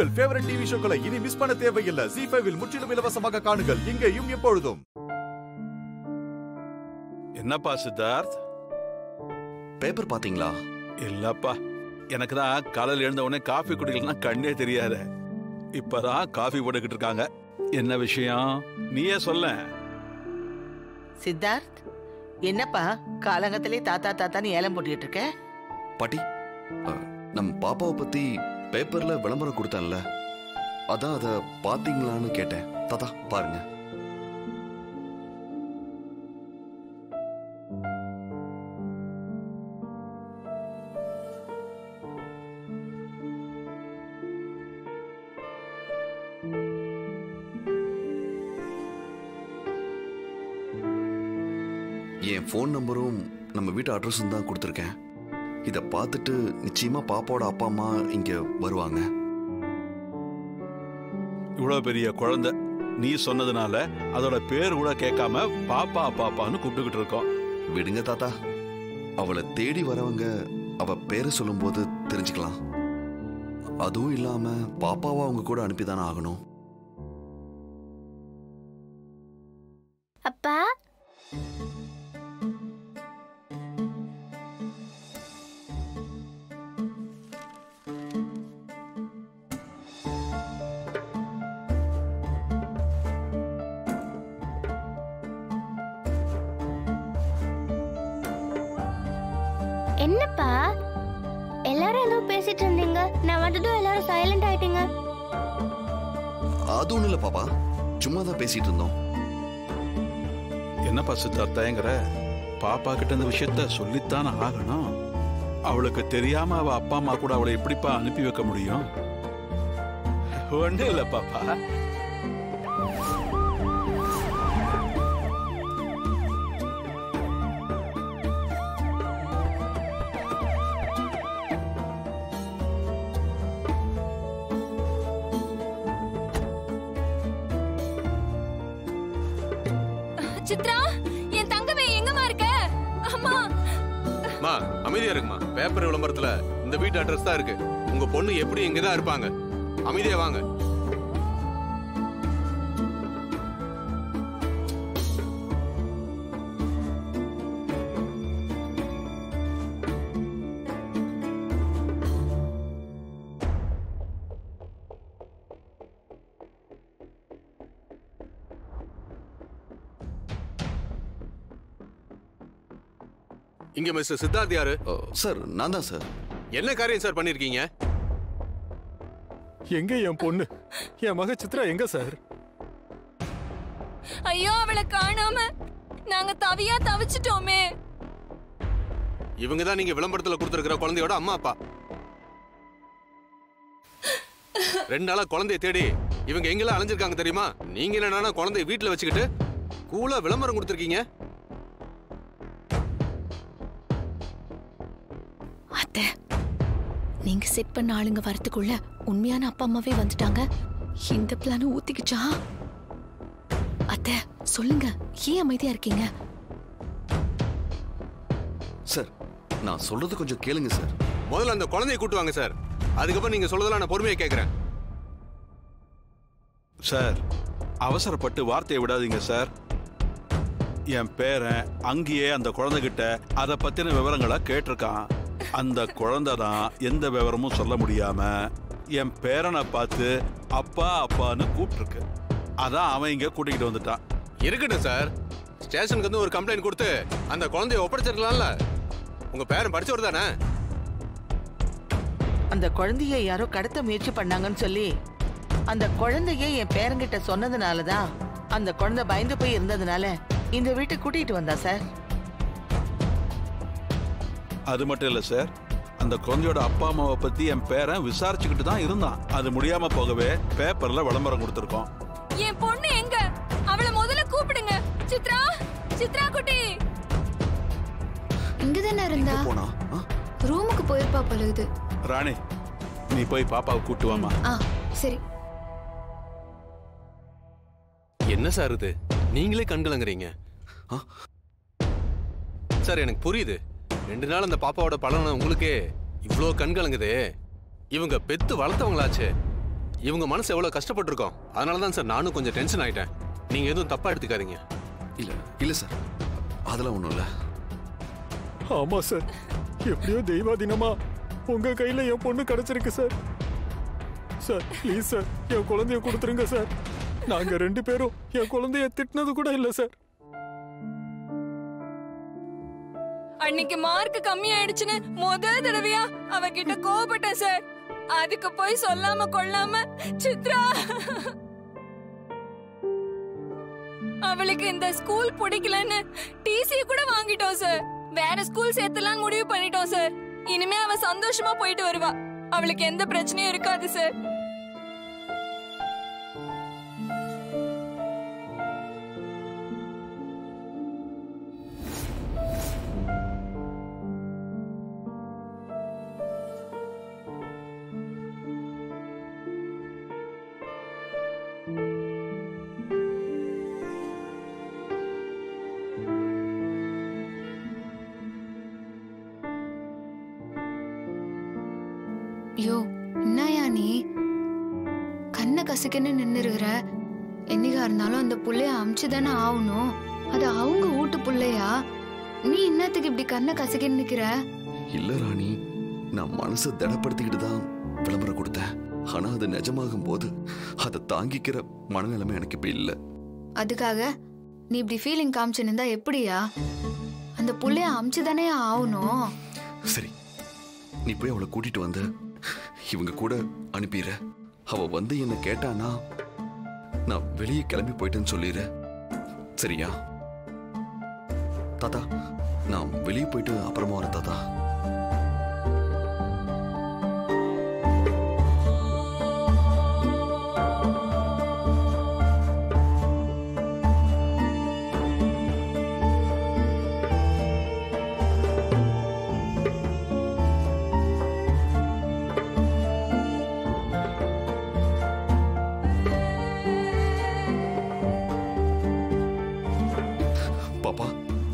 உங்கள் favourite TV ஷோக்களை இனி miss பண்ண தேவையில்லை ஜி ஃபைவில் முற்றிலும் இலவசமாக காணுங்கள் இங்கேயும் எப்பொழுதும் என்னப்பா சித்தார்த் பேப்பர் பாத்தீங்களா இல்லப்பா எனக்கு தான் காலையில் எழுந்த உடனே காஃபி குடிக்கலன்னா கண்ணே தெரியாது இப்பதான் காஃபி போட்டுக்கிட்டு இருக்காங்க என்ன விஷயம் நீயே சொல்ல சித்தார்த் என்னப்பா காலங்கத்திலே தாத்தா தாத்தான்னு ஏலம் போட்டுக்கிட்டு இருக்க பாட்டி அ, நம் பாப்பாவை பத்தி பேப்பர்ல விளம்பரம் கொடுத்தேன்ல அதான் அத பாத்தீங்களான்னு கேட்டேன் தாத்தா பாருங்க என் ஃபோன் நம்பரும் நம்ம வீட்டு அட்ரஸும் தான் கொடுத்துருக்கேன் இதை பார்த்துட்டு நிச்சயமா பாப்பாவோட அப்பா அம்மா இங்க வருவாங்க இவ்வளவு பெரிய குழந்தை நீ சொன்னதுனால அதோட பேர் கூட கேட்காம பாப்பா பாப்பான்னு கூப்பிட்டுக்கிட்டு இருக்கோம் விடுங்க தாத்தா அவளை தேடி வரவங்க அவ பேரை சொல்லும்போது தெரிஞ்சுக்கலாம் அதுவும் இல்லாம பாப்பாவை அவங்க கூட அனுப்பிதானே ஆகணும் அப்பா என்னப்பா எல்லாரும் ஏதோ பேசிட்டு இருந்தீங்க நான் வந்ததும் எல்லாரும் சைலண்ட் ஆயிட்டீங்க அது ஒண்ணும் இல்ல பாப்பா சும்மா தான் பேசிட்டு இருந்தோம் என்னப்பா சித்தார்த் தயங்குற பாப்பா கிட்ட இந்த விஷயத்த சொல்லித்தானே ஆகணும் அவளுக்கு தெரியாம அவ அப்பா அம்மா கூட அவளை எப்படிப்பா அனுப்பி வைக்க முடியும் ஒண்ணு இல்ல பாப்பா சித்ரா என் தங்கமே எங்கம்மா இருக்க அம்மா மா அமைதியா இருக்குமா பேப்பர் விளம்பரத்துல இந்த வீட்டு அட்ரஸ் தான் இருக்கு உங்க பொண்ணு எப்படி இங்க தான் இருப்பாங்க அமைதியா வாங்க இங்க மிஸ்டர் சித்தார்த் யாரு அ, சார் நான் தான் சார் என்ன காரியம் சார் பண்ணிருக்கீங்க எங்க என் பொண்ணு என் மக சித்ரா எங்க சார் ஐயோ அவளை காணாம நாங்க தவியா தவிச்சிட்டோமே இவங்க தான் நீங்க விளம்பரத்துல கொடுத்துருக்கிற குழந்தையோட அம்மா அப்பா ரெண்டு நாளா குழந்தைய தேடி இவங்க எங்கெல்லாம் அலைஞ்சிருக்காங்க தெரியுமா நீங்க என்னன்னா குழந்தைய வீட்டுல வச்சுக்கிட்டு கூலா விளம்பரம் கொடுத்துருக்கீங்க அத்தை நீங்க செட் பண்ண ஆளுங்க வரதுக்குள்ள உண்மையான அப்பா அம்மாவே வந்துட்டாங்க இந்த பிளானும் ஊத்திக்கிச்சா அத்தை சொல்லுங்க ஏன் அமைதியா இருக்கீங்க சார் நான் சொல்றது கொஞ்சம் கேளுங்க சார் முதல்ல அந்த குழந்தைய கூட்டு வாங்க சார் அதுக்கப்புறம் நீங்க சொல்றதெல்லாம் நான் பொறுமையா கேட்கறேன் சார் அவசரப்பட்டு வார்த்தையை விடாதீங்க சார் என் பேரன் அங்கேயே அந்த குழந்தைகிட்ட அதை பத்தின விவரங்களை கேட்டிருக்கான் அந்த குழந்தை தான் எந்த விவரமும் சொல்ல முடியாம என் பேரனை பார்த்து அப்பா அப்பான்னு கூப்பிட்டுருக்கு அதான் அவன் இங்க கூட்டிகிட்டு வந்துட்டான் இருக்கட்டும் சார் ஸ்டேஷனுக்கு வந்து ஒரு கம்ப்ளைண்ட் கொடுத்து அந்த குழந்தைய ஒப்படைச்சிருக்கலாம்ல உங்க பேரன் படிச்சவர் தானே அந்த குழந்தைய யாரோ கடத்த முயற்சி பண்ணாங்கன்னு சொல்லி அந்த குழந்தைய என் பேரங்கிட்ட சொன்னதுனால தான் அந்த குழந்தை பயந்து போய் இருந்ததுனால இந்த வீட்டுக்கு கூட்டிட்டு வந்தா சார் அது மட்டும் இல்ல சார் அந்த குழந்தையோட அப்பா அம்மாவை பத்தி என் பேரன் விசாரிச்சுக்கிட்டு தான் இருந்தான் அது முடியாம போகவே பேப்பர்ல விளம்பரம் கொடுத்துருக்கோம் என் பொண்ணு எங்க அவளை முதல்ல கூப்பிடுங்க சித்ரா சித்ரா குட்டி இங்கதானே இருந்தா போனா ஆ? ரூமுக்கு போயிருப்பா பழுகுது ராணி நீ போய் பாப்பாவை கூட்டு வாமா ஆ சரி என்ன சார் இது நீங்களே கண்கலங்குறீங்க ஆ? சார் எனக்கு புரியுது ரெண்டு நாள் அந்த பாப்பாவோட பலனை உங்களுக்கே இவ்வளோ கண்கலங்குதே இவங்க பெத்து வளர்த்தவங்களாச்சே இவங்க மனசு எவ்வளவு கஷ்டப்பட்டிருக்கோம் அதனால தான் சார் நானும் கொஞ்சம் டென்ஷன் ஆயிட்டேன் நீங்க எதுவும் தப்பா எடுத்துக்காதீங்க இல்ல இல்ல சார் அதெல்லாம் ஒண்ணும் இல்ல ஆமா சார் எப்படியோ தெய்வாதீனமா உங்க கையில என் பொண்ணு கிடைச்சிருக்கு சார் சார் ப்ளீஸ் சார் என் குழந்தைய கொடுத்துருங்க சார் நாங்க ரெண்டு பேரும் என் குழந்தைய திட்டினது கூட இல்ல சார் அன்னைக்கு மார்க் கம்மி ஆயிடுச்சுன்னு முதல் தடவையா அவகிட்ட கோபப்பட்டேன் சார் அதுக்கு போய் சொல்லாம கொள்ளாம சித்ரா அவளுக்கு இந்த ஸ்கூல் பிடிக்கலன்னு டிசி கூட வாங்கிட்டோம் சார் வேற ஸ்கூல் சேர்த்தலாம்னு முடிவு பண்ணிட்டோம் சார் இனிமே அவ சந்தோஷமா போயிட்டு வருவா அவளுக்கு எந்த பிரச்சனையும் இருக்காது சார் யோ என்னயா நீ கண்ணை கசக்குன்னு நின்னுருகிற என்னைக்கா இருந்தாலும் அந்த புள்ளைய அமுச்சு தானே ஆகணும் அது அவங்க வீட்டு புள்ளையா நீ என்னத்துக்கு இப்படி கண்ணை கசக்குன்னு நிக்கிற இல்ல ராணி நான் மனசை திடப்படுத்திக்கிட்டு தான் விளம்பரம் கொடுத்தேன் ஆனா அது நிஜமாகும் போது அதை தாங்கிக்கிற மனநிலைமை எனக்கு இப்ப இல்ல அதுக்காக நீ இப்படி ஃபீலிங் காமிச்சு நின்றா எப்படியா அந்த புள்ளைய அமுச்சு தானே ஆகணும் சரி நீ போய் அவளை கூட்டிட்டு வந்து இவங்க கூட அனுப்பிடுற அவ வந்து என்ன கேட்டானா நான் வெளியே கிளம்பி போயிட்டேன்னு சொல்லிடு சரியா தாத்தா நான் வெளியே போயிட்டு அப்புறமா வரேன் தாத்தா பாப்பா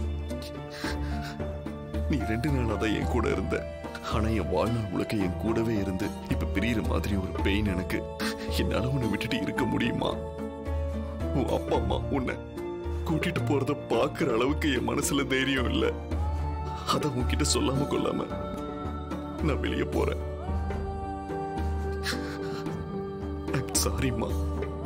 நீ ரெண்டு நாளா தான் என் கூட இருந்த ஆனா என் வாழ்நாள் முழுக்க என் கூடவே இருந்து இப்ப பிரியிற மாதிரி ஒரு பெயின் எனக்கு என்னால உன்னை விட்டுட்டு இருக்க முடியுமா உன் அப்பா அம்மா உன்னை கூட்டிட்டு போறத பாக்குற அளவுக்கு என் மனசுல தைரியம் இல்ல அத உன்கிட்ட சொல்லாம கொள்ளாம நான் வெளியே போறேன் சாரிம்மா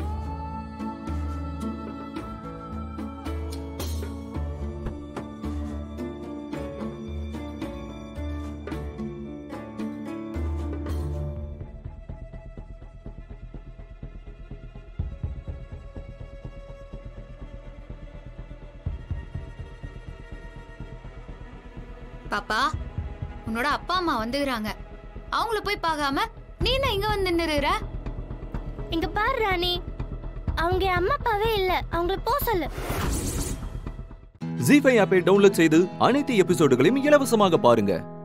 பாப்பா உன்னோட அப்பா அம்மா வந்துக்கிறாங்க அவங்கள போய் பார்க்காம நீ என்ன இங்க வந்து நின்னுற இங்க பாரு ராணி அவங்க என் அம்மா அப்பாவே இல்ல அவங்கள போ சொல்லு ஜி ஃபைவ் ஆப்பை டவுன்லோட் செய்து அனைத்து எபிசோடுகளையும் இலவசமாக பாருங்க